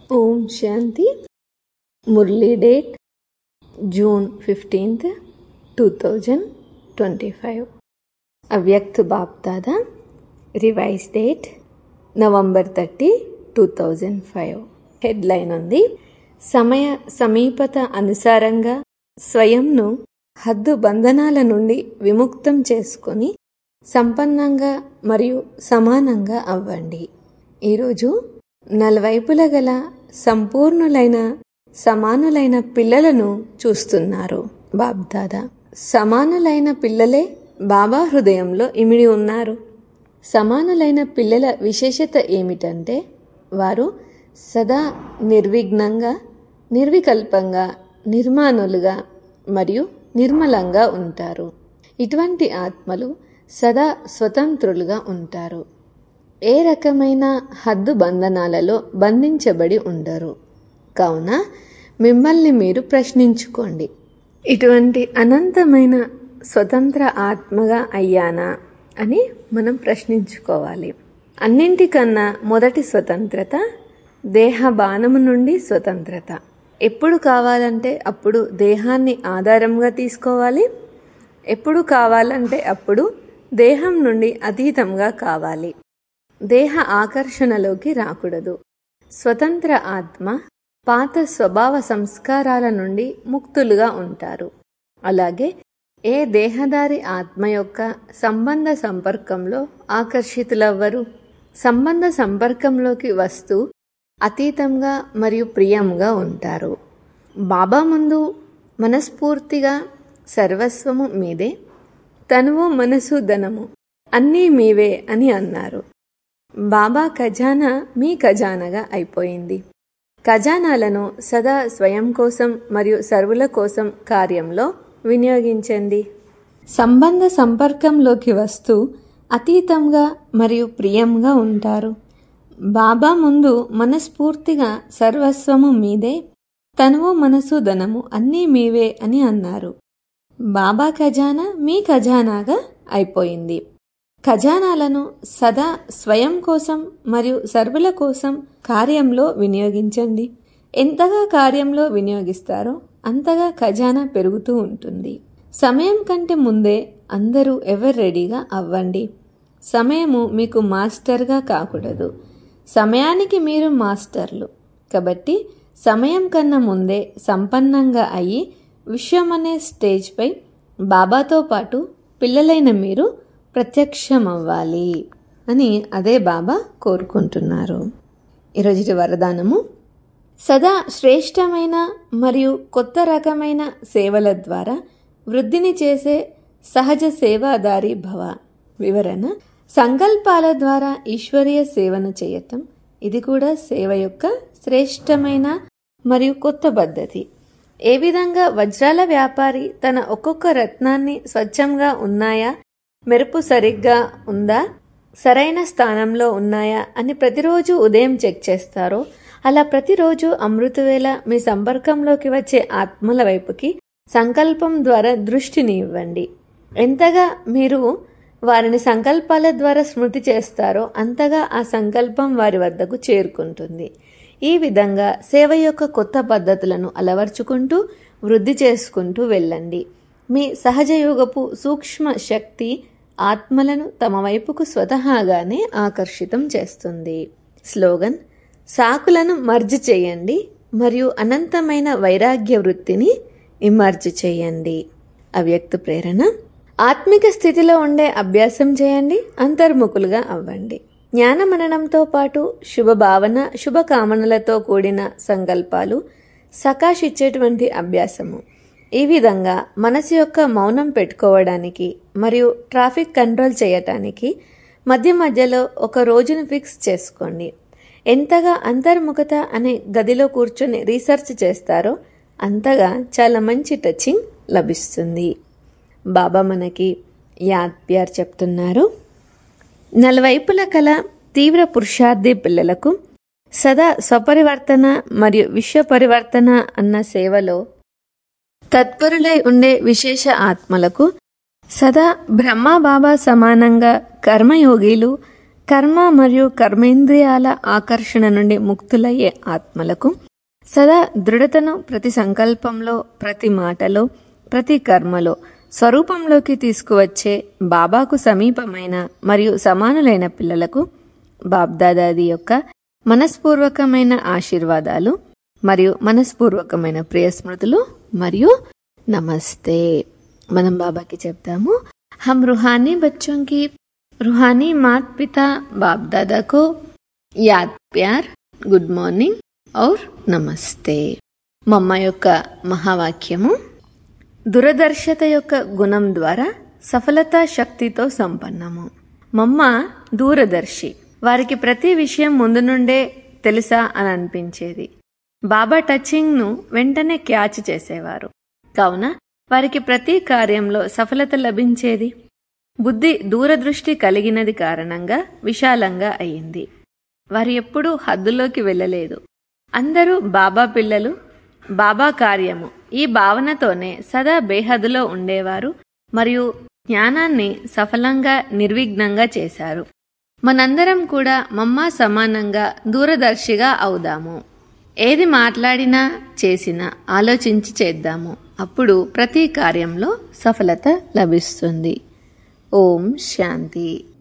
ఓం Shanti Murli date June fifteenth two thousand twenty five Avyakt BapDada revise date November thirty two thousand five headline ఉంది సమయ సమీపత అనుసారంగా స్వయంను హద్దు బంధనాల నుండి విముక్తం చేసుకొని సంపన్నంగా మరియు సమానంగా అవ్వండి ఈరోజు నలువైపుల గల సంపూర్ణులైన సమానులైన పిల్లలను చూస్తున్నారు బాబ్దాదా సమానులైన పిల్లలే బాబా హృదయంలో ఇమిడి ఉన్నారు సమానులైన పిల్లల విశేషత ఏమిటంటే వారు సదా నిర్విఘ్నంగా నిర్వికల్పంగా నిర్మాణులుగా మరియు నిర్మలంగా ఉంటారు ఇటువంటి ఆత్మలు సదా స్వతంత్రులుగా ఉంటారు ఏ రకమైన హద్దు బంధనాలలో బంధించబడి ఉండరు కావున మిమ్మల్ని మీరు ప్రశ్నించుకోండి ఇటువంటి అనంతమైన స్వతంత్ర ఆత్మగా అయ్యానా అని మనం ప్రశ్నించుకోవాలి అన్నింటికన్నా మొదటి స్వతంత్రత దేహ బాణము నుండి స్వతంత్రత ఎప్పుడు కావాలంటే అప్పుడు దేహాన్ని ఆధారంగా తీసుకోవాలి ఎప్పుడు కావాలంటే అప్పుడు దేహం నుండి అతీతంగా కావాలి దేహ ఆకర్షణలోకి రాకూడదు స్వతంత్ర ఆత్మ పాత స్వభావ సంస్కారాల నుండి ముక్తులుగా ఉంటారు అలాగే ఏ దేహదారి ఆత్మ యొక్క సంబంధ సంపర్కంలో ఆకర్షితులవ్వరు సంబంధ సంపర్కంలోకి వస్తూ అతీతంగా మరియు ప్రియంగా ఉంటారు బాబా ముందు మనస్ఫూర్తిగా సర్వస్వము మీదే తనువు మనసు ధనము అన్నీ మీవే అని అన్నారు బాబా ఖజానా మీ ఖజానాగా అయిపోయింది ఖజానాలను సదా స్వయం కోసం మరియు సర్వుల కోసం కార్యంలో వినియోగించండి సంబంధ సంపర్కంలోకి వస్తూ అతీతంగా మరియు ప్రియంగా ఉంటారు బాబా ముందు మనస్ఫూర్తిగా సర్వస్వము మీదే తనువు మనసు ధనము అన్నీ మీవే అని అన్నారు బాబా ఖజానా మీ ఖజానాగా అయిపోయింది ఖజానాలను సదా స్వయం కోసం మరియు సర్వుల కోసం కార్యంలో వినియోగించండి ఎంతగా కార్యంలో వినియోగిస్తారో అంతగా ఖజానా పెరుగుతూ ఉంటుంది సమయం కంటే ముందే అందరూ ఎవరు రెడీగా అవ్వండి సమయము మీకు మాస్టర్గా కాకూడదు సమయానికి మీరు మాస్టర్లు కాబట్టి సమయం కన్నా ముందే సంపన్నంగా అయ్యి విశ్వం అనే స్టేజ్పై బాబాతో పాటు పిల్లలైన మీరు ప్రత్యక్షమవ్వాలి అని అదే బాబా కోరుకుంటున్నారు ఈరోజు వరదానము సదా శ్రేష్టమైన మరియు కొత్త రకమైన సేవల ద్వారా వృద్ధిని చేసే సహజ సేవాదారి భవ వివరణ సంకల్పాల ద్వారా ఈశ్వరీయ సేవను చేయటం ఇది కూడా సేవ యొక్క శ్రేష్టమైన మరియు కొత్త పద్ధతి ఏ విధంగా వజ్రాల వ్యాపారి తన ఒక్కొక్క రత్నాన్ని స్వచ్ఛంగా ఉన్నాయా మెరుపు సరిగ్గా ఉందా సరైన స్థానంలో ఉన్నాయా అని ప్రతిరోజు ఉదయం చెక్ చేస్తారో అలా ప్రతిరోజు అమృతవేళ మీ సంపర్కంలోకి వచ్చే ఆత్మల వైపుకి సంకల్పం ద్వారా దృష్టిని ఇవ్వండి ఎంతగా మీరు వారిని సంకల్పాల ద్వారా స్మృతి చేస్తారో అంతగా ఆ సంకల్పం వారి వద్దకు చేరుకుంటుంది ఈ విధంగా సేవ యొక్క కొత్త పద్ధతులను అలవర్చుకుంటూ వృద్ధి చేసుకుంటూ వెళ్ళండి మీ సహజయోగపు సూక్ష్మ శక్తి ఆత్మలను తమ వైపుకు స్వతహాగానే ఆకర్షితం చేస్తుంది స్లోగన్ సాకులను మర్జ్ చేయండి మరియు అనంతమైన వైరాగ్య వృత్తిని ఇమర్జ్ చేయండి అవ్యక్త ప్రేరణ ఆత్మిక స్థితిలో ఉండే అభ్యాసం చేయండి అంతర్ముఖులుగా అవ్వండి జ్ఞానమననంతో పాటు శుభభావన శుభకామనలతో కూడిన సంకల్పాలు సకాష్ ఇచ్చేటువంటి అభ్యాసము ఈ విధంగా మనసు యొక్క మౌనం పెట్టుకోవడానికి మరియు ట్రాఫిక్ కంట్రోల్ చేయటానికి మధ్య మధ్యలో ఒక రోజును ఫిక్స్ చేసుకోండి ఎంతగా అంతర్ముఖత అనే గదిలో కూర్చొని రీసెర్చ్ చేస్తారో అంతగా చాలా మంచి టచింగ్ లభిస్తుంది బాబా మనకి యాద్ ప్యార్ చెప్తున్నారు నలువైపుల కల తీవ్ర పురుషార్థి పిల్లలకు సదా స్వపరివర్తన మరియు విశ్వ పరివర్తన అన్న సేవలో తత్పరులై ఉండే విశేష ఆత్మలకు సదా బ్రహ్మ బాబా సమానంగా కర్మయోగిలు కర్మ మరియు కర్మేంద్రియాల ఆకర్షణ నుండి ముక్తులయ్యే ఆత్మలకు సదా దృఢతను ప్రతి సంకల్పంలో ప్రతి మాటలో ప్రతి కర్మలో స్వరూపంలోకి తీసుకువచ్చే బాబాకు సమీపమైన మరియు సమానులైన పిల్లలకు బాబ్దాదాది యొక్క మనస్పూర్వకమైన ఆశీర్వాదాలు మరియు మనస్పూర్వకమైన ప్రియ స్మృతులు మరియు నమస్తే మనం బాబాకి చెప్తాము హమ్ రుహానీ బచ్చోं की रूहानी मात पिता बाप दादा को याद प्यार గుడ్ మార్నింగ్ ఔర్ నమస్తే మమ్మ యొక్క మహావాక్యము దురదర్శత యొక్క గుణం ద్వారా సఫలతా శక్తితో సంపన్నము మమ్మ దూరదర్శి వారికి ప్రతి విషయం ముందు నుండే తెలుసా అని అనిపించేది బాబా టచింగ్ను వెంటనే క్యాచ్ చేసేవారు కావున వారికి ప్రతి కార్యంలో సఫలత లభించేది బుద్ధి దూరదృష్టి కలిగినది కారణంగా విశాలంగా అయింది వారు ఎప్పుడూ హద్దులోకి వెళ్ళలేదు అందరూ బాబా పిల్లలు బాబా కార్యము ఈ భావనతోనే సదా బేహద్దులో ఉండేవారు మరియు జ్ఞానాన్ని సఫలంగా నిర్విఘ్నంగా చేశారు మనందరం కూడా మమ్మ సమానంగా దూరదర్శిగా అవుదాము ఏది మాట్లాడినా చేసినా ఆలోచించి చేద్దాము అప్పుడు ప్రతి కార్యంలో సఫలత లభిస్తుంది ఓం శాంతి